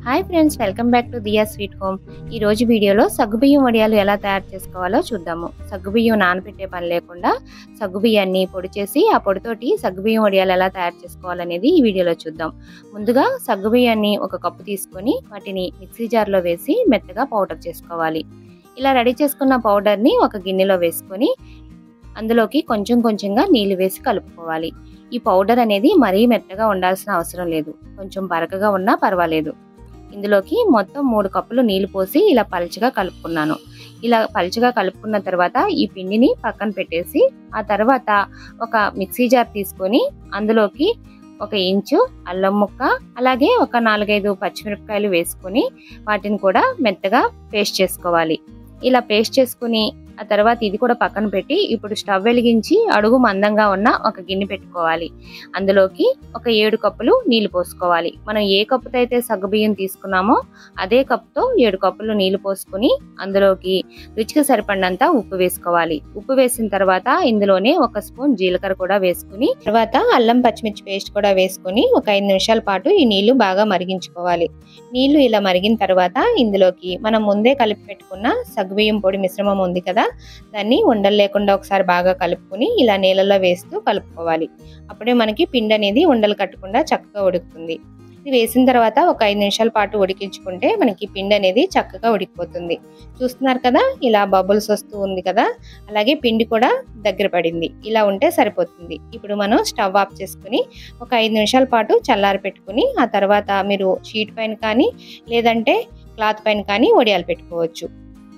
hi friends welcome back to Diya sweet home ఈ రోజు వీడియోలో సగ్గుబియ్యం వడియాలు ఎలా తయారు చేసుకోవాలో చూద్దాము సగ్గుబియ్యం నానబెట్టే పని లేకుండా సగ్గుబియ్యాన్ని పొడి చేసి ఆ పొడితోటి సగ్గుబియ్యం వడియాలు ఎలా తయారు చేసుకోవాలనేది ఈ వీడియోలో చూద్దాం ముందుగా సగ్గుబియ్యాన్ని ఒక కప్పు తీసుకొని వాటిని మిక్సీ జార్లో వేసి మెత్తగా పౌడర్ చేసుకోవాలి ఇలా రెడీ చేసుకున్న పౌడర్ని ఒక గిన్నెలో వేసుకొని అందులోకి కొంచెం కొంచెంగా నీళ్లు వేసి కలుపుకోవాలి ఈ పౌడర్ అనేది మరీ మెత్తగా ఉండాల్సిన అవసరం లేదు కొంచెం బరకగా ఉన్నా పర్వాలేదు ఇందులోకి మొత్తం మూడు కప్పులు నీళ్లు పోసి ఇలా పలుచగా కలుపుకున్నాను ఇలా పలుచగా కలుపుకున్న తర్వాత ఈ పిండిని పక్కన పెట్టేసి ఆ తర్వాత ఒక మిక్సీ జార్ తీసుకొని అందులోకి ఒక ఇంచు అల్లం ముక్క అలాగే ఒక నాలుగైదు పచ్చిమిరపకాయలు వేసుకొని వాటిని కూడా మెత్తగా పేస్ట్ చేసుకోవాలి ఇలా పేస్ట్ చేసుకుని ఆ తర్వాత ఇది కూడా పక్కన పెట్టి ఇప్పుడు స్టవ్ వెలిగించి అడుగు మందంగా ఉన్న ఒక గిన్నె పెట్టుకోవాలి అందులోకి ఒక ఏడు కప్పులు నీళ్లు పోసుకోవాలి మనం ఏ కప్పుతో అయితే సగ్గుబియ్యం తీసుకున్నామో అదే కప్పుతో ఏడు కప్పులు నీళ్లు పోసుకుని అందులోకి రుచికి సరిపడినంత ఉప్పు వేసుకోవాలి ఉప్పు వేసిన తర్వాత ఇందులోనే ఒక స్పూన్ జీలకర్ర కూడా వేసుకుని తర్వాత అల్లం పచ్చిమిర్చి పేస్ట్ కూడా వేసుకుని ఒక ఐదు నిమిషాల పాటు ఈ నీళ్లు బాగా మరిగించుకోవాలి నీళ్లు ఇలా మరిగిన తర్వాత ఇందులోకి మనం ముందే కలిపి పెట్టుకున్న సగ్గుబియ్యం పొడి మిశ్రమం ఉంది కదా దాన్ని ఉండలు లేకుండా ఒకసారి బాగా కలుపుకొని ఇలా నీళ్ళలో వేస్తూ కలుపుకోవాలి అప్పుడే మనకి పిండి అనేది ఉండలు కట్టకుండా చక్కగా ఉడుకుతుంది ఇది వేసిన తర్వాత ఒక ఐదు నిమిషాల పాటు ఉడికించుకుంటే మనకి పిండి అనేది చక్కగా ఉడికిపోతుంది చూస్తున్నారు కదా ఇలా బబుల్స్ వస్తూ ఉంది కదా అలాగే పిండి కూడా దగ్గర పడింది ఇలా ఉంటే సరిపోతుంది ఇప్పుడు మనం స్టవ్ ఆఫ్ చేసుకుని ఒక ఐదు నిమిషాల పాటు చల్లారి పెట్టుకుని ఆ తర్వాత మీరు షీట్ పైన కానీ లేదంటే క్లాత్ పైన కానీ వడియాలు పెట్టుకోవచ్చు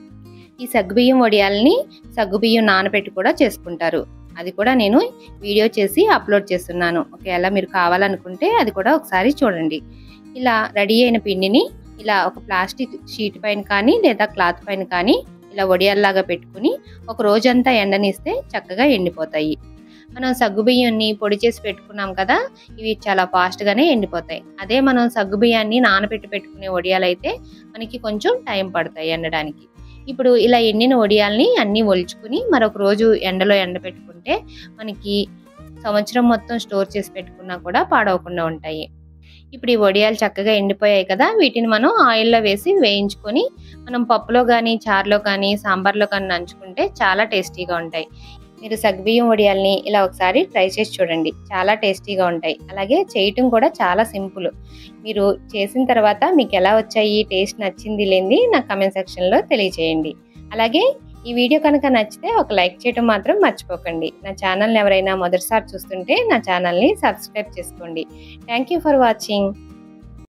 ఈ సగ్గుబియ్యం వడియాలని సగ్గుబియ్యం నానబెట్టి కూడా చేసుకుంటారు అది కూడా నేను వీడియో చేసి అప్లోడ్ చేస్తున్నాను ఒకవేళ మీరు కావాలనుకుంటే అది కూడా ఒకసారి చూడండి ఇలా రెడీ అయిన పిండిని ఇలా ఒక ప్లాస్టిక్ షీట్ పైన కానీ లేదా క్లాత్ పైన కానీ ఇలా వడియాల్లాగా పెట్టుకుని ఒక రోజంతా ఎండనిస్తే చక్కగా ఎండిపోతాయి మనం సగ్గుబియ్యాన్ని పొడి చేసి పెట్టుకున్నాం కదా ఇవి చాలా ఫాస్ట్గానే ఎండిపోతాయి అదే మనం సగ్గుబియ్యాన్ని నానబెట్టి పెట్టుకునే వడియాలైతే మనకి కొంచెం టైం పడతాయి ఎండడానికి ఇప్పుడు ఇలా ఎండిన వడియాల్ని అన్నీ ఒలుచుకుని మరొక రోజు ఎండలో ఎండబెట్టుకుంటే మనకి సంవత్సరం మొత్తం స్టోర్ చేసి పెట్టుకున్నా కూడా పాడవకుండా ఉంటాయి ఇప్పుడు ఈ వడియాలు చక్కగా ఎండిపోయాయి కదా వీటిని మనం ఆయిల్లో వేసి వేయించుకొని మనం పప్పులో కానీ చారులో కానీ సాంబార్లో కానీ నంచుకుంటే చాలా టేస్టీగా ఉంటాయి మీరు సగ్బియ్యం వడియాల్ని ఇలా ఒకసారి ట్రై చేసి చూడండి చాలా టేస్టీగా ఉంటాయి అలాగే చేయటం కూడా చాలా సింపుల్ మీరు చేసిన తర్వాత మీకు ఎలా వచ్చాయి టేస్ట్ నచ్చింది లేనిది నా కమెంట్ సెక్షన్లో తెలియజేయండి అలాగే ఈ వీడియో కనుక నచ్చితే ఒక లైక్ చేయడం మాత్రం మర్చిపోకండి నా ఛానల్ని ఎవరైనా మొదటిసారి చూస్తుంటే నా ఛానల్ని సబ్స్క్రైబ్ చేసుకోండి థ్యాంక్ యూ ఫర్ వాచింగ్